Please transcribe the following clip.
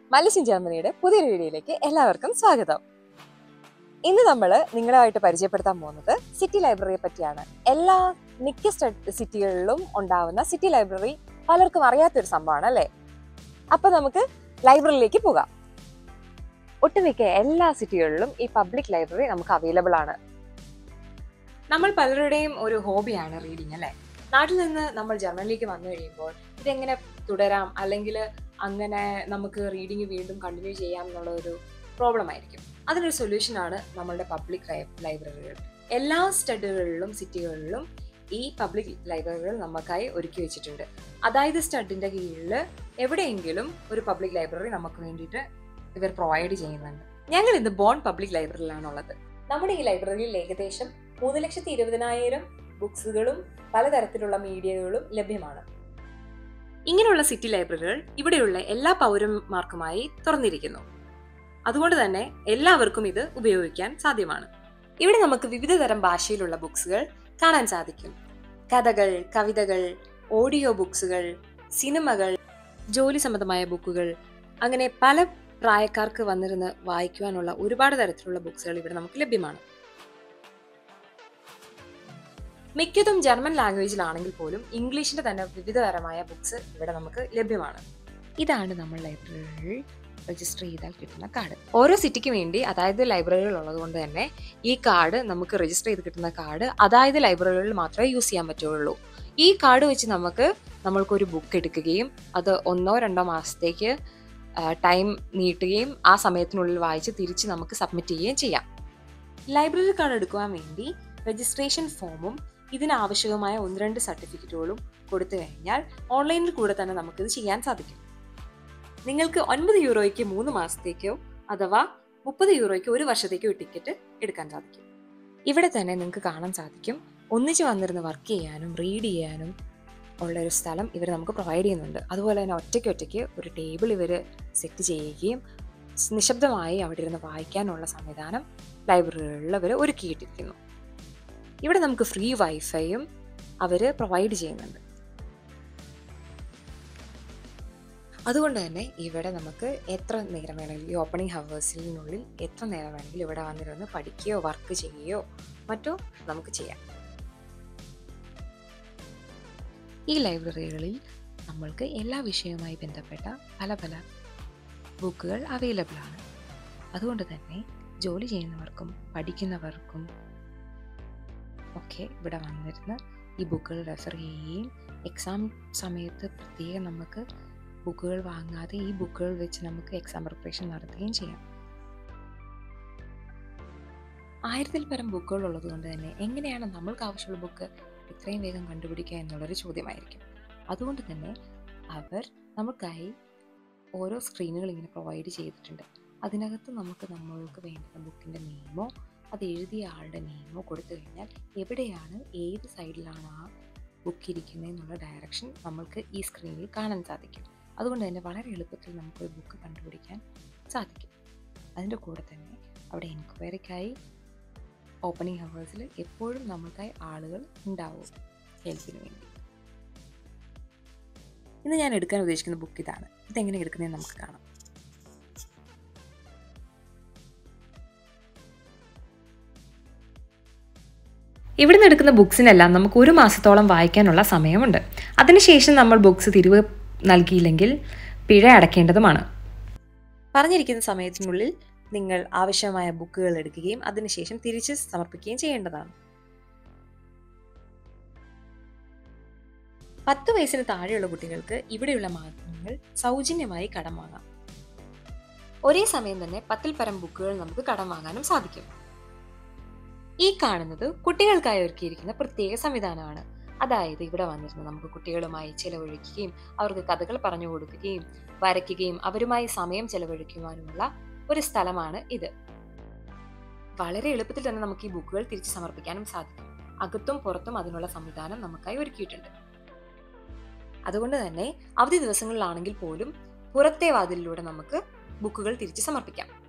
മലസിൻ ജർമ്മനിയുടെ പുതിയൊരു വീഡിയോയിലേക്ക് എല്ലാവർക്കും സ്വാഗതം ഇന്ന് നമ്മൾ നിങ്ങളുമായിട്ട് പരിചയപ്പെടുത്താൻ പോകുന്നത് സിറ്റി ലൈബ്രറിയെ പറ്റിയാണ് എല്ലാ മിക്ക സ്റ്റ- സിറ്റികളിലും ഉണ്ടാവുന്ന സിറ്റി ലൈബ്രറി പലർക്കും അറിയാത്തൊരു സംഭവമാണ് അല്ലേ അപ്പൊ നമുക്ക് ലൈബ്രറിയിലേക്ക് പോകാം ഒട്ടുമിക്ക എല്ലാ സിറ്റികളിലും ഈ പബ്ലിക് ലൈബ്രറി നമുക്ക് അവൈലബിൾ ആണ് നമ്മൾ പലരുടെയും ഒരു ഹോബിയാണ് റീഡിങ് അല്ലേ നാട്ടിൽ നിന്ന് നമ്മൾ ജർമ്മനിലേക്ക് വന്നു കഴിയുമ്പോൾ ഇതെങ്ങനെ തുടരാം അല്ലെങ്കിൽ അങ്ങനെ നമുക്ക് റീഡിങ് വീണ്ടും കണ്ടിന്യൂ ചെയ്യാം എന്നുള്ള ഒരു പ്രോബ്ലം ആയിരിക്കും അതിനൊരു സൊല്യൂഷനാണ് നമ്മളുടെ പബ്ലിക് ലൈബ്രറികൾ എല്ലാ സ്റ്റഡുകളിലും സിറ്റികളിലും ഈ പബ്ലിക് ലൈബ്രറികൾ നമുക്കായി ഒരുക്കി വെച്ചിട്ടുണ്ട് അതായത് സ്റ്റഡിന്റെ കീഴിൽ എവിടെയെങ്കിലും ഒരു പബ്ലിക് ലൈബ്രറി നമുക്ക് വേണ്ടിയിട്ട് ഇവർ പ്രൊവൈഡ് ചെയ്യുന്നുണ്ട് ഞങ്ങൾ ഇന്ന് ബോൺ പബ്ലിക് ലൈബ്രറിയിലാണുള്ളത് നമ്മുടെ ഈ ലൈബ്രറിയിൽ ഏകദേശം മൂന്ന് ലക്ഷത്തി ഇരുപതിനായിരം ബുക്സുകളും പലതരത്തിലുള്ള മീഡിയകളും ലഭ്യമാണ് ഇങ്ങനെയുള്ള സിറ്റി ലൈബ്രറികൾ ഇവിടെയുള്ള എല്ലാ പൗരന്മാർക്കുമായി തുറന്നിരിക്കുന്നു അതുകൊണ്ട് തന്നെ എല്ലാവർക്കും ഇത് ഉപയോഗിക്കാൻ സാധ്യമാണ് ഇവിടെ നമുക്ക് വിവിധ തരം ഭാഷയിലുള്ള ബുക്സുകൾ കാണാൻ സാധിക്കും കഥകൾ കവിതകൾ ഓഡിയോ ബുക്സുകൾ സിനിമകൾ ജോലി സംബന്ധമായ ബുക്കുകൾ അങ്ങനെ പല പ്രായക്കാർക്ക് വന്നിരുന്ന് വായിക്കുവാനുള്ള ഒരുപാട് തരത്തിലുള്ള ബുക്സുകൾ ഇവിടെ നമുക്ക് ലഭ്യമാണ് മിക്കതും ജർമ്മൻ ലാംഗ്വേജിലാണെങ്കിൽ പോലും ഇംഗ്ലീഷിന്റെ തന്നെ വിവിധതരമായ ബുക്സ് ഇവിടെ നമുക്ക് ലഭ്യമാണ് ഇതാണ് നമ്മൾ ലൈബ്രറിയിൽ രജിസ്റ്റർ ചെയ്താൽ കിട്ടുന്ന കാർഡ് ഓരോ സിറ്റിക്ക് വേണ്ടി അതായത് ലൈബ്രറികൾ ഉള്ളത് കൊണ്ട് തന്നെ ഈ കാർഡ് നമുക്ക് രജിസ്റ്റർ ചെയ്ത് കിട്ടുന്ന കാർഡ് അതായത് ലൈബ്രറികളിൽ മാത്രമേ യൂസ് ചെയ്യാൻ പറ്റുള്ളൂ ഈ കാർഡ് വെച്ച് നമുക്ക് നമ്മൾക്കൊരു ബുക്ക് എടുക്കുകയും അത് ഒന്നോ രണ്ടോ മാസത്തേക്ക് ടൈം നീട്ടുകയും ആ സമയത്തിനുള്ളിൽ വായിച്ച് തിരിച്ച് നമുക്ക് സബ്മിറ്റ് ചെയ്യുകയും ചെയ്യാം ലൈബ്രറി കാർഡ് എടുക്കുവാൻ വേണ്ടി രജിസ്ട്രേഷൻ ഫോമും ഇതിനാവശ്യമായ ഒന്ന് രണ്ട് സർട്ടിഫിക്കറ്റുകളും കൊടുത്തു കഴിഞ്ഞാൽ ഓൺലൈനിൽ കൂടെ തന്നെ നമുക്കിത് ചെയ്യാൻ സാധിക്കും നിങ്ങൾക്ക് ഒൻപത് യൂറോയ്ക്ക് മൂന്ന് മാസത്തേക്കോ അഥവാ മുപ്പത് യൂറോയ്ക്ക് ഒരു വർഷത്തേക്കോ ടിക്കറ്റ് എടുക്കാൻ സാധിക്കും ഇവിടെ തന്നെ നിങ്ങൾക്ക് കാണാൻ സാധിക്കും ഒന്നിച്ച് വന്നിരുന്ന് വർക്ക് ചെയ്യാനും റീഡ് ചെയ്യാനും ഉള്ള ഒരു സ്ഥലം ഇവർ നമുക്ക് പ്രൊവൈഡ് ചെയ്യുന്നുണ്ട് അതുപോലെ തന്നെ ഒറ്റയ്ക്ക് ഒറ്റയ്ക്ക് ഒരു ടേബിൾ ഇവർ സെറ്റ് ചെയ്യുകയും നിശബ്ദമായി അവിടെ ഇരുന്ന് വായിക്കാനുള്ള സംവിധാനം ലൈബ്രറികളിൽ അവർ ഒരുക്കിയിട്ടിരിക്കുന്നു ഇവിടെ നമുക്ക് ഫ്രീ വൈഫൈയും അവർ പ്രൊവൈഡ് ചെയ്യുന്നുണ്ട് അതുകൊണ്ട് തന്നെ ഇവിടെ നമുക്ക് എത്ര നേരം വേണമെങ്കിലും ഈ ഓപ്പണിംഗ് ഹവേഴ്സിനുള്ളിൽ എത്ര നേരം വേണമെങ്കിലും ഇവിടെ വന്നിരുന്ന് പഠിക്കുകയോ വർക്ക് ചെയ്യുകയോ മറ്റോ നമുക്ക് ചെയ്യാം ഈ ലൈബ്രറികളിൽ നമ്മൾക്ക് എല്ലാ വിഷയവുമായി ബന്ധപ്പെട്ട പല പല ബുക്കുകൾ അവൈലബിൾ ആണ് അതുകൊണ്ട് തന്നെ ജോലി ചെയ്യുന്നവർക്കും പഠിക്കുന്നവർക്കും ഒക്കെ ഇവിടെ വന്നിരുന്ന് ഈ ബുക്കുകൾ റെഫർ ചെയ്യുകയും എക്സാം സമയത്ത് പ്രത്യേകം നമുക്ക് ബുക്കുകൾ വാങ്ങാതെ ഈ ബുക്കുകൾ വെച്ച് നമുക്ക് എക്സാം പ്രിപ്പറേഷൻ നടത്തുകയും ചെയ്യാം ആയിരത്തിൽ പരം ബുക്കുകൾ ഉള്ളത് കൊണ്ട് തന്നെ എങ്ങനെയാണ് നമ്മൾക്ക് ആവശ്യമുള്ള ബുക്ക് ഇത്രയും വേഗം കണ്ടുപിടിക്കുക എന്നുള്ളൊരു ചോദ്യമായിരിക്കും അതുകൊണ്ട് തന്നെ അവർ നമുക്കായി ഓരോ സ്ക്രീനുകൾ ഇങ്ങനെ പ്രൊവൈഡ് ചെയ്തിട്ടുണ്ട് അതിനകത്ത് നമുക്ക് നമ്മൾക്ക് വേണ്ടുന്ന ബുക്കിൻ്റെ നെയിമോ അത് എഴുതിയ ആളുടെ നെയിമോ കൊടുത്തു കഴിഞ്ഞാൽ എവിടെയാണ് ഏത് സൈഡിലാണ് ആ ബുക്ക് ഇരിക്കുന്നത് എന്നുള്ള ഡയറക്ഷൻ നമ്മൾക്ക് ഈ സ്ക്രീനിൽ കാണാൻ സാധിക്കും അതുകൊണ്ട് തന്നെ വളരെ എളുപ്പത്തിൽ നമുക്കൊരു ബുക്ക് കണ്ടുപിടിക്കാൻ സാധിക്കും അതിൻ്റെ കൂടെ തന്നെ അവിടെ എൻക്വയറിക്കായി ഓപ്പണിംഗ് ഹവേഴ്സിൽ എപ്പോഴും നമ്മൾക്കായി ആളുകൾ ഉണ്ടാവും ഹെൽപ്പിന് വേണ്ടി ഇന്ന് ഞാൻ എടുക്കാൻ ഉദ്ദേശിക്കുന്ന ബുക്ക് ഇതാണ് ഇതെങ്ങനെ എടുക്കുന്നതെന്ന് നമുക്ക് കാണാം ഇവിടുന്ന് എടുക്കുന്ന ബുക്സിനെല്ലാം നമുക്ക് ഒരു മാസത്തോളം വായിക്കാനുള്ള സമയമുണ്ട് അതിനുശേഷം നമ്മൾ ബുക്സ് തിരിവ് നൽകിയില്ലെങ്കിൽ പിഴ അടയ്ക്കേണ്ടതുമാണ് പറഞ്ഞിരിക്കുന്ന സമയത്തിനുള്ളിൽ നിങ്ങൾ ആവശ്യമായ ബുക്കുകൾ എടുക്കുകയും അതിനുശേഷം തിരിച്ച് സമർപ്പിക്കുകയും ചെയ്യേണ്ടതാണ് പത്ത് വയസ്സിന് താഴെയുള്ള കുട്ടികൾക്ക് ഇവിടെയുള്ള മാധ്യമങ്ങൾ സൗജന്യമായി കടം വാങ്ങാം ഒരേ സമയം തന്നെ പത്തിൽ പരം ബുക്കുകൾ നമുക്ക് കടം വാങ്ങാനും സാധിക്കും ഈ കാണുന്നത് കുട്ടികൾക്കായി ഒരുക്കിയിരിക്കുന്ന പ്രത്യേക സംവിധാനമാണ് അതായത് ഇവിടെ വന്നിരുന്ന് നമുക്ക് കുട്ടികളുമായി ചെലവഴിക്കുകയും അവർക്ക് കഥകൾ പറഞ്ഞു കൊടുക്കുകയും വരയ്ക്കുകയും അവരുമായി സമയം ചെലവഴിക്കുവാനുമുള്ള ഒരു സ്ഥലമാണ് ഇത് വളരെ എളുപ്പത്തിൽ തന്നെ നമുക്ക് ഈ ബുക്കുകൾ തിരിച്ച് സമർപ്പിക്കാനും സാധിക്കും അകത്തും പുറത്തും അതിനുള്ള സംവിധാനം നമുക്കായി ഒരുക്കിയിട്ടുണ്ട് അതുകൊണ്ട് തന്നെ അവധി ദിവസങ്ങളിലാണെങ്കിൽ പോലും പുറത്തെ വാതിലിലൂടെ നമുക്ക് ബുക്കുകൾ തിരിച്ച് സമർപ്പിക്കാം